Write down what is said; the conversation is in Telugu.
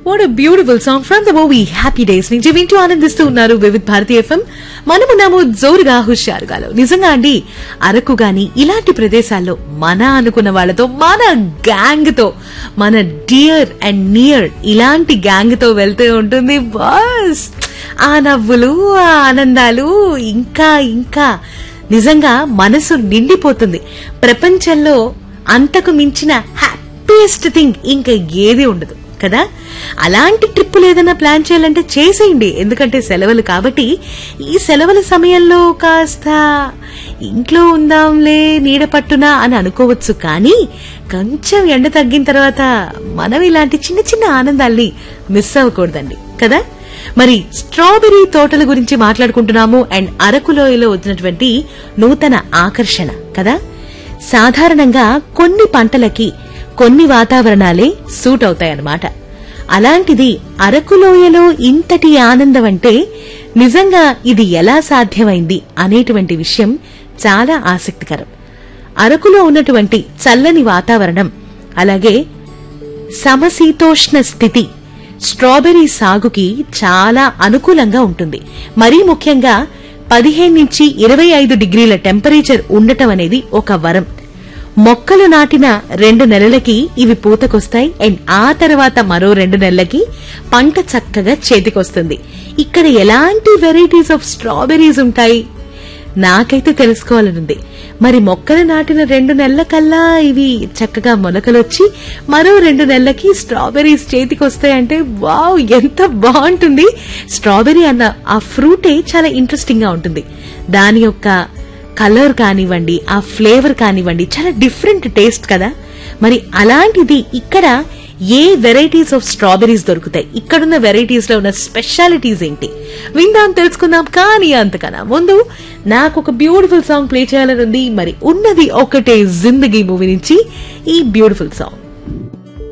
what a beautiful song from the movie Happy Days నుంచి వింటూ ఆనందిస్తూ ఉన్నారు వివిధ్ భారతి ఎఫ్ఎం మనమున్నాము జోరుగా హుషారుగాలో నిజంగా అండి అరకు గాని ఇలాంటి ప్రదేశాల్లో మన అనుకున్న వాళ్ళతో మన గ్యాంగ్ తో మన డియర్ అండ్ నియర్ ఇలాంటి గ్యాంగ్ తో వెళ్తూ ఉంటుంది బాస్ ఆ నవ్వులు ఆ ఆనందాలు ఇంకా ఇంకా నిజంగా మనసు నిండిపోతుంది ప్రపంచంలో అంతకు మించిన హ్యాపీయెస్ట్ థింగ్ ఇంకా ఏది ఉండదు కదా అలాంటి ట్రిప్పులు ఏదైనా ప్లాన్ చేయాలంటే చేసేయండి ఎందుకంటే సెలవులు కాబట్టి ఈ సెలవుల సమయంలో కాస్త ఇంట్లో ఉందాంలే నీడ పట్టునా అని అనుకోవచ్చు కానీ కొంచెం ఎండ తగ్గిన తర్వాత మనం ఇలాంటి చిన్న చిన్న ఆనందాల్ని మిస్ అవ్వకూడదండి కదా మరి స్ట్రాబెర్రీ తోటల గురించి మాట్లాడుకుంటున్నాము అండ్ అరకులోయలో వచ్చినటువంటి నూతన ఆకర్షణ కదా సాధారణంగా కొన్ని పంటలకి కొన్ని వాతావరణాలే సూట్ అవుతాయన్నమాట అలాంటిది అరకులోయలో ఇంతటి ఆనందం అంటే నిజంగా ఇది ఎలా సాధ్యమైంది అనేటువంటి విషయం చాలా ఆసక్తికరం అరకులో ఉన్నటువంటి చల్లని వాతావరణం అలాగే సమశీతోష్ణ స్థితి స్ట్రాబెర్రీ సాగుకి చాలా అనుకూలంగా ఉంటుంది మరీ ముఖ్యంగా పదిహేను నుంచి ఇరవై ఐదు డిగ్రీల టెంపరేచర్ ఉండటం అనేది ఒక వరం మొక్కలు నాటిన రెండు నెలలకి ఇవి పూతకొస్తాయి అండ్ ఆ తర్వాత మరో రెండు నెలలకి పంట చక్కగా చేతికొస్తుంది ఇక్కడ ఎలాంటి వెరైటీస్ ఆఫ్ స్ట్రాబెర్రీస్ ఉంటాయి నాకైతే తెలుసుకోవాలనుంది మరి మొక్కలు నాటిన రెండు నెలల కల్లా ఇవి చక్కగా మొలకలొచ్చి మరో రెండు నెలలకి స్ట్రాబెర్రీస్ చేతికి వస్తాయంటే వావ్ ఎంత బాగుంటుంది స్ట్రాబెర్రీ అన్న ఆ ఫ్రూటే చాలా ఇంట్రెస్టింగ్ గా ఉంటుంది దాని యొక్క కలర్ కానివ్వండి ఆ ఫ్లేవర్ కానివ్వండి చాలా డిఫరెంట్ టేస్ట్ కదా మరి అలాంటిది ఇక్కడ ఏ వెరైటీస్ ఆఫ్ స్ట్రాబెరీస్ దొరుకుతాయి ఇక్కడున్న వెరైటీస్ లో ఉన్న స్పెషాలిటీస్ ఏంటి విందాం తెలుసుకుందాం కానీ అంతకన్నా ముందు నాకు ఒక బ్యూటిఫుల్ సాంగ్ ప్లే చేయాలని ఉంది మరి ఉన్నది ఒకటే జిందగీ మూవీ నుంచి ఈ బ్యూటిఫుల్ సాంగ్